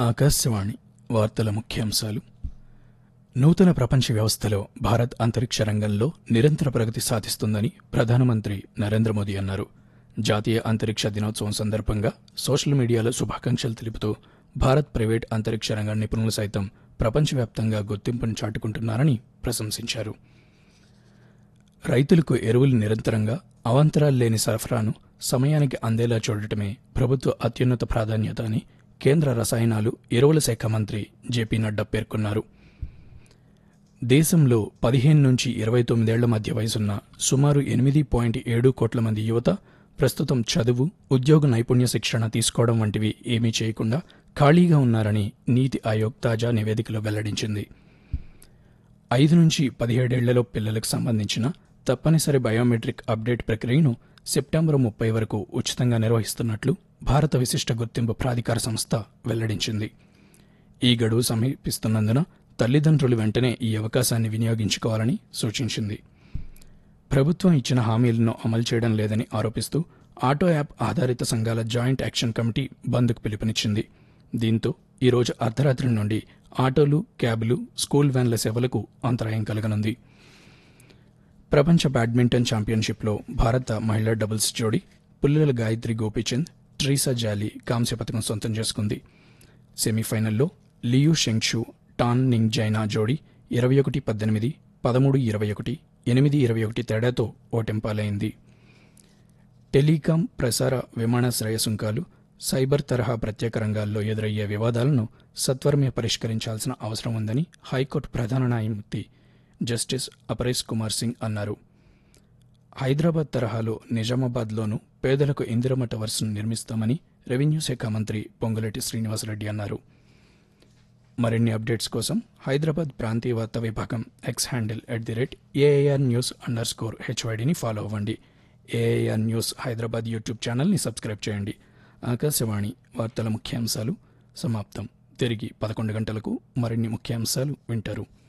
ఆకాశవాణి వార్తల ముఖ్యాంశాలు నూతన ప్రపంచ వ్యవస్థలో భారత్ అంతరిక్ష రంగంలో నిరంతర ప్రగతి సాధిస్తుందని ప్రధానమంత్రి నరేంద్ర మోదీ అన్నారు జాతీయ అంతరిక్ష దినోత్సవం సందర్భంగా సోషల్ మీడియాలో శుభాకాంక్షలు తెలుపుతూ భారత్ ప్రైవేట్ అంతరిక్ష రంగ నిపుణులు సైతం ప్రపంచవ్యాప్తంగా గుర్తింపును చాటుకుంటున్నారని ప్రశంసించారు రైతులకు ఎరువులు నిరంతరంగా అవాంతరాలు లేని సరఫరాను సమయానికి అందేలా చూడటమే ప్రభుత్వ అత్యున్నత ప్రాధాన్యత అని కేంద్ర రసాయనాలు ఎరువుల శాఖ మంత్రి జేపీ నడ్డా పేర్కొన్నారు దేశంలో పదిహేను నుంచి ఇరవై తొమ్మిదేళ్ల మధ్య వయసున్న సుమారు ఎనిమిది పాయింట్ ఏడు కోట్ల మంది యువత ప్రస్తుతం చదువు ఉద్యోగ నైపుణ్య శిక్షణ తీసుకోవడం వంటివి ఏమీ చేయకుండా ఖాళీగా ఉన్నారని నీతి ఆయోగ్ తాజా నివేదికలో వెల్లడించింది ఐదు నుంచి పదిహేడేళ్లలో పిల్లలకు సంబంధించిన తప్పనిసరి బయోమెట్రిక్ అప్డేట్ ప్రక్రియను సెప్టెంబర్ ముప్పై వరకు ఉచితంగా నిర్వహిస్తున్నట్లు భారత విశిష్ట గుర్తింపు ప్రాధికార సంస్థ వెల్లడించింది ఈ గడువు సమీపిస్తున్నందున తల్లిదండ్రులు వెంటనే ఈ అవకాశాన్ని వినియోగించుకోవాలని సూచించింది ప్రభుత్వం ఇచ్చిన హామీలను అమలు చేయడం లేదని ఆరోపిస్తూ ఆటో యాప్ ఆధారిత సంఘాల జాయింట్ యాక్షన్ కమిటీ బంద్కు పిలుపునిచ్చింది దీంతో ఈరోజు అర్ధరాత్రి నుండి ఆటోలు క్యాబ్లు స్కూల్ వ్యాన్ల సేవలకు అంతరాయం కలగనుంది ప్రపంచ బ్యాడ్మింటన్ ఛాంపియన్షిప్లో భారత మహిళా డబుల్స్ జోడీ పుల్లెల గాయత్రి గోపీచంద్ ట్రీసా జాలీ కాంస్య పథకం సొంతం చేసుకుంది సెమీఫైనల్లో లియు షెంగ్షు టాన్ నింగ్ జైనా జోడీ ఇరవై ఒకటి పద్దెనిమిది పదమూడు ఇరవై ఒకటి ఎనిమిది ఇరవై ఒకటి తేడాతో ఓటెంపాలైంది టెలికాం ప్రసార విమానాశ్రయ సుంకాలు సైబర్ తరహా ప్రత్యేక రంగాల్లో ఎదురయ్యే వివాదాలను సత్వరమే పరిష్కరించాల్సిన అవసరం ఉందని హైకోర్టు ప్రధాన న్యాయమూర్తి జస్టిస్ అపరేష్ కుమార్ సింగ్ అన్నారు హైదరాబాద్ తరహాలో నిజామాబాద్లోనూ పేదలకు ఇందిరమ టవర్స్ను నిర్మిస్తామని రెవెన్యూ శాఖ మంత్రి పొంగులేటి శ్రీనివాసరెడ్డి అన్నారు మరిన్ని అప్డేట్స్ కోసం హైదరాబాద్ ప్రాంతీయ వార్తా విభాగం X handle at the rate AIR news underscore హెచ్వైడిని ఫాలో అవ్వండి ఏఐఆర్ న్యూస్ హైదరాబాద్ యూట్యూబ్ ఛానల్ని సబ్స్క్రైబ్ చేయండి ఆకాశవాణి వార్తల ముఖ్యాంశాలు సమాప్తం తిరిగి పదకొండు గంటలకు మరిన్ని ముఖ్యాంశాలు వింటారు